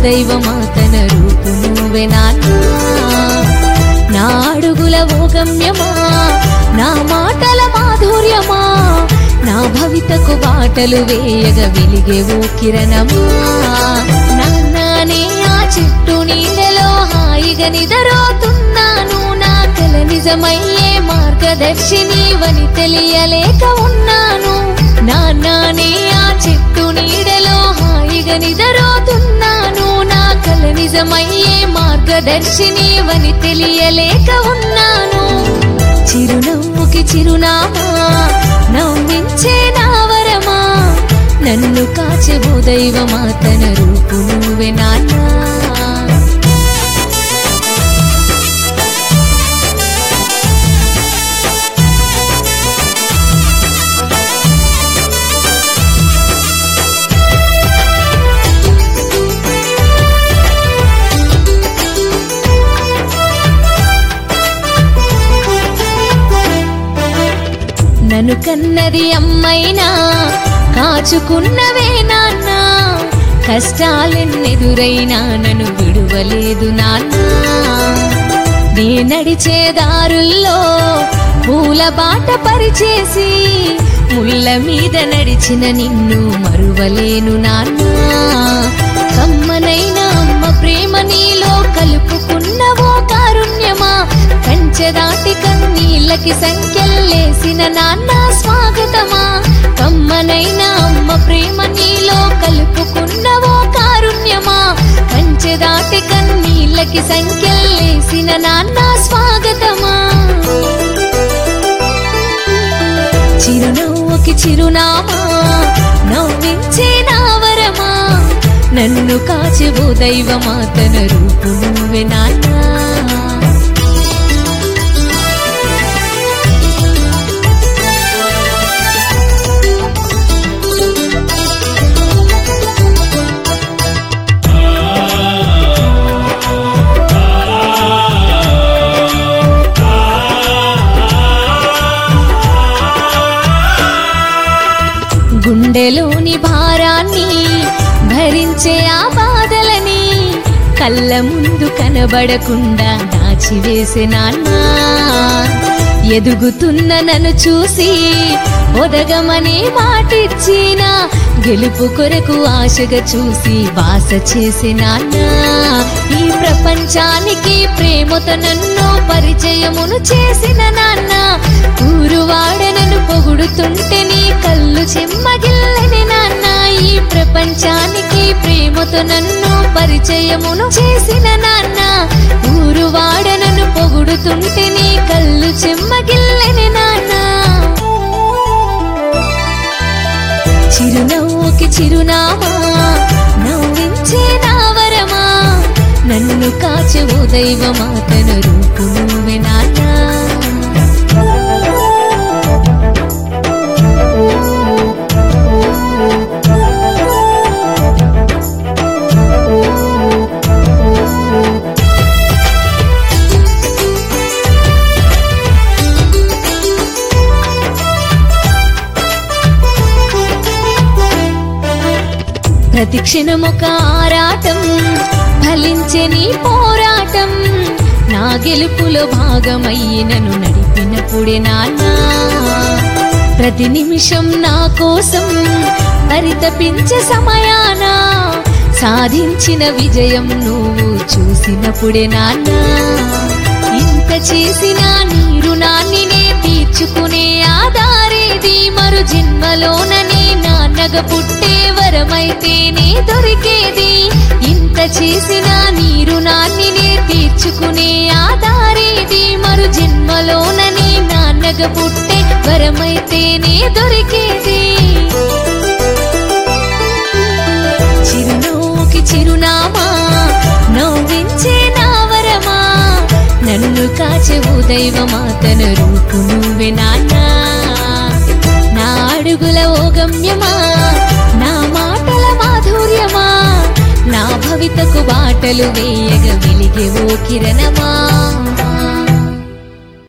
దైవమా తన రూపు నువ్వే నాన్న నా అడుగుల ఓ గమ్యమా నా మాటల మాధుర్యమా నా భవితకు బాటలు వేయగ వెలిగే ఓ కిరణమా నాన్నే ఆ చెట్టు నీడలో హాయిగా నిదరోతున్నాను నా కల నిజమయ్యే మార్గదర్శిని వని తెలియలేక ఉన్నాను నాన్నే ఆ చెట్టు నీడలో హాయిగా నిదరోతున్నాను నా కల నిజమయ్యే మార్గదర్శిని వని తెలియలేక ఉన్నాను చిరునవ్వుకి చిరునామా నవ్వించే నా వరమా నన్ను కాచెబు దైవమా తన రూపు నువ్వే నాన్నా నన్ను కన్నది అమ్మైనా కాచుకున్నవే నాన్న కష్టాలెన్నెదురైనా నన్ను విడువలేదు నాన్న నే నడిచే దారుల్లో పూల బాట పరిచేసి ముళ్ళ మీద నడిచిన నిన్ను మరువలేను నాన్న కమ్మనైన అమ్మ ప్రేమ నీలో కలుపుకున్నవో కారుణ్యమా కంచె దాటి కన్నీళ్ళకి సంఖ్యల్లేసిన నాన్న స్వాగతమా కమ్మనైన అమ్మ ప్రేమ నీలో కలుపుకున్నవో కారుణ్యమా కంచె దాటి కన్నీళ్ళకి సంఖ్యల్లేసిన నాన్న స్వాగతమా చిరునవ్వుకి చిరునామా నవ్వించే నా వరమా నన్ను కాచెబు దైవమా తన రూపు నువ్వే నాన్నా గుండెలోని భారాన్ని భరించే ఆ బాధలని కళ్ళ ముందు కనబడకుండా దాచివేసే నాన్న ఎదుగుతున్న నన్ను చూసి ఒదగమని మాటిచ్చిన గెలుపు కొరకు ఆశగా చూసి బాస చేసే నాన్న ఈ ప్రపంచానికి ప్రేమతో నన్ను పరిచయమును చేసిన నాన్న ఊరువాడనను పొగుడుతుంటే నీ కళ్ళు చెమ్మగిల్లని నాన్న ఈ ప్రపంచానికి ప్రేమతో నన్ను పరిచయమును చేసిన నాన్న ఊరువాడనను పొగుడుతుంటే నీ కళ్ళు చెమ్మగిల్లని నాన్న చిరునవ్వుకి చిరునామా నవ్వించే నా వరమా నన్ను కాచెవు దైవమా తన రూపు నువ్వే నాన్నా ప్రతి క్షణమొక ఆరాటం ఫలించే నీ పోరాటం నా గెలుపులో భాగమయ్యినను నడిపినప్పుడే నాన్న ప్రతి నిమిషం నా కోసం పరితపించే సమయాన సాధించిన విజయం నువ్వు చూసినప్పుడే నాన్న ఇంత చేసిన నీ రుణాన్ని నే తీర్చుకునే ఆధారేది మరు జన్మలోనని నాన్నగ పుట్టే వరమైతేనే దొరికేది ఇంత చేసిన నీ రుణాన్ని నే తీర్చుకునే ఆధారేది మరు జన్మలోనని నాన్నగ పుట్టే వరమైతేనే దొరికేది చిరునవ్వుకి చిరునామా నవ్వించే నా వరమా నన్ను కాచెవు దైవమా తన రూపు నువ్వే నాన్న నా అడుగుల ఓ గమ్యమా నా మాటల మాధుర్యమా నా భవితకు బాటలు వేయగ వెలిగే ఓ కిరణమా